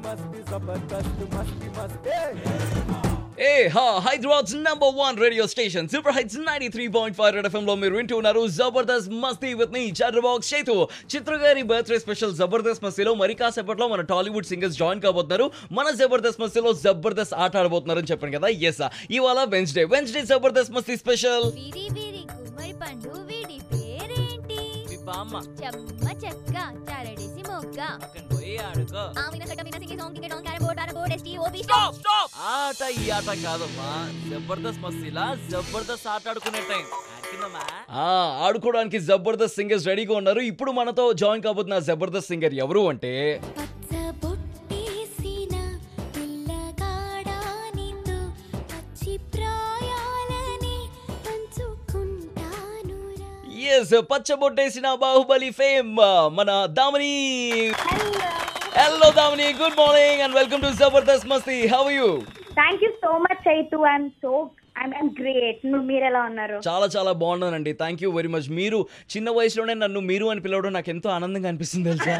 ఏ హా Hyderabad number one radio station super hits ninety three point five red FM లో మీరు వింటూ ఉన్నారు జబర్దస్త్ మస్తీ విత్ మీ చంద్రబాబు చేతు చిత్ర గారి బర్త్డే స్పెషల్ జబర్దస్త్ మస్తీలో మరి కాసేపట్లో మన టాలీవుడ్ సింగర్స్ జాయిన్ కాబోతున్నారు మన జబర్దస్త్ మస్తీలో జబర్దస్త్ ఆట ఆడబోతున్నారు అని చెప్పాను కదా ఎస్ ఇవాళ వెన్స్డే వెన్స్డే జబర్దస్త్ మస్తీ స్పెషల్ విరి విరి గుమ్మడి పండు వీడి పేరేంటి చెమ్మ చెక్క చారడేసి మొగ్గ ఆమిన కట్ట మిన సింగి song ticket on carrom board banner board ఎస్టీ ఓబీ స్టాప్ ఆట ఈ ఆట కాదమ్మా జబర్దస్త్ మస్తీలా జబర్దస్త్ ఆట ఆడుకునే టైం ఆడుకోవడానికి జబర్దస్త్ సింగర్స్ రెడీగా ఉన్నారు ఇప్పుడు మనతో జాయిన్ కాబోతున్న జబర్దస్త్ సింగర్ ఎవరు అంటే పచ్చ బొట్టేసిన పిల్లగాడానితో పచ్చి ప్రాయాలని పంచుకుంటానురా ఎస్ పచ్చబొట్టేసిన బాహుబలి ఫేమ్ మన Damini hello Damini good morning and welcome to Jabardasth Masti how you thank you so much Chaitu I'm so I'm great నువ్వు మీరు ఎలా ఉన్నారు చాలా చాలా బాగున్నానండి థ్యాంక్ యూ వెరీ మచ్ మీరు చిన్న వయసులోనే నన్ను మీరు అని పిలవడం నాకు ఎంతో ఆనందంగా అనిపిస్తుంది తెలుసా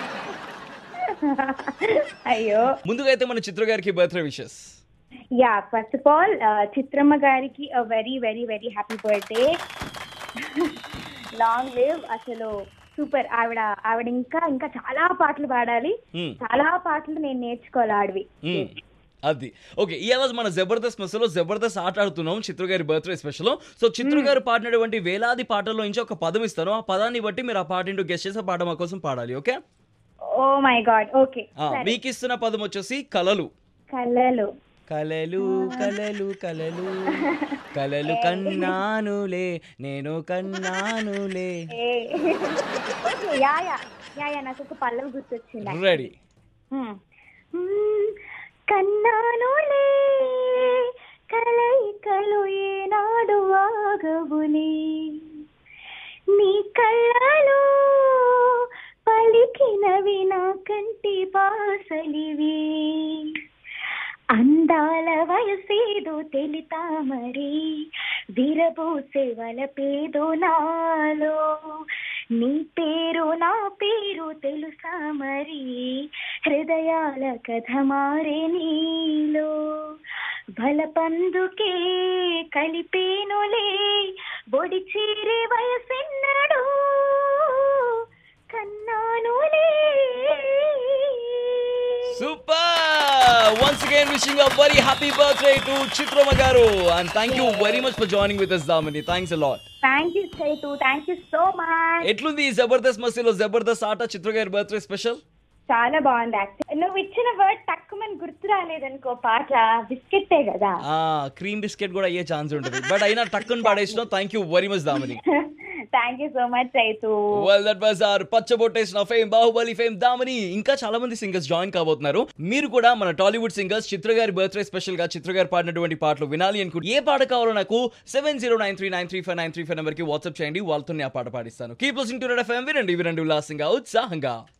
అయ్యో ముందుగా అయితే మన చిత్ర గారికి birthday wishes yeah first of all చిత్రమ్మ గారికి a very very very happy birthday long live అసలు సూపర్ ఆవిడ ఆవిడ ఇంకా ఇంకా చాలా పాటలు పాడాలి చాలా పాటలు నేను నేర్చుకోవాలి ఆడివి అది ఓకే ఈ రోజు మన జబర్దస్త్ మసలో జబర్దస్త్ ఆట ఆడుతున్నాం చిత్ర గారి బర్త్డే స్పెషల్ సో చిత్ర గారు పాడినటువంటి వేలాది పాటల్లో నుంచి ఒక పదం ఇస్తాను ఆ పదాన్ని బట్టి మీరు ఆ పాట ఏంటో గెస్ట్ చేసే పాట మా కోసం పాడాలి okay oh my god okay ఆ, మీకు ఇస్తున్న పదం వచ్చేసి కలలు కళలు కలలు కలలు కలలు కలలు కన్నానులే నేను కన్నానులే ఏ యా యా యా యా నాకు ఒక పల్లవి గుర్తొచ్చింది రెడీ హ్మ్. మ్మ్. కన్నానులే కలయికలు ఏనాడు ఆగవులే నీ కళ్ళలో పలికినవి నా కంటి బాసలివి అందాల వయసేదో తెలితా మరి విరబూసే వలపేదో నాలో నీ పేరు నా పేరు తెలుసా మరి హృదయాల కథ మారే నీలో బలపందుకే కలిపేనులే బొడి చేరే వయసెన్నడు కన్నానులే super once again wishing a very happy birthday to చిత్రమ్మ గారు and thank you very much for joining with us Damini thanks a lot thank you Chaitu thank you so much ఎట్లుంది ఈ జబర్దస్త్ మస్తీలో జబర్దస్త్ ఆట చిత్ర గారి బర్త్డే స్పెషల్ చాలా బాగుంది యాక్చువల్ నువ్వు ఇచ్చిన వర్డ్ తక్కువని గుర్తు రాలేదనుకో పాట బిస్కెట్టే కదా ఆ క్రీమ్ బిస్కెట్ కూడా అయ్యే ఛాన్స్ ఉంటుంది బట్ అయినా టక్కుని పాడేసినాం thank you very much Damini thank you so much Chaitu well that was our పచ్చబొట్టేసిన ఫేమ్ బాహుబలి ఫేమ్ దామని ఇంకా చాలా మంది సింగర్స్ జాయిన్ కాబోతున్నారు మీరు కూడా మన టాలీవుడ్ సింగర్స్ చిత్ర గారి బర్త్డే స్పెషల్ గా చిత్ర గారు పాడినటువంటి పాటలు వినాలి అనుకుంటే ఏ పాట కావాలో నాకు seven zero nine three nine three five nine three five number కి వాట్సాప్ చేయండి వాళ్ళతో ఆ పాట పాడిస్తాను keep listening to red FM వినండి వినండి ఉల్లాసంగా ఉత్సాహంగా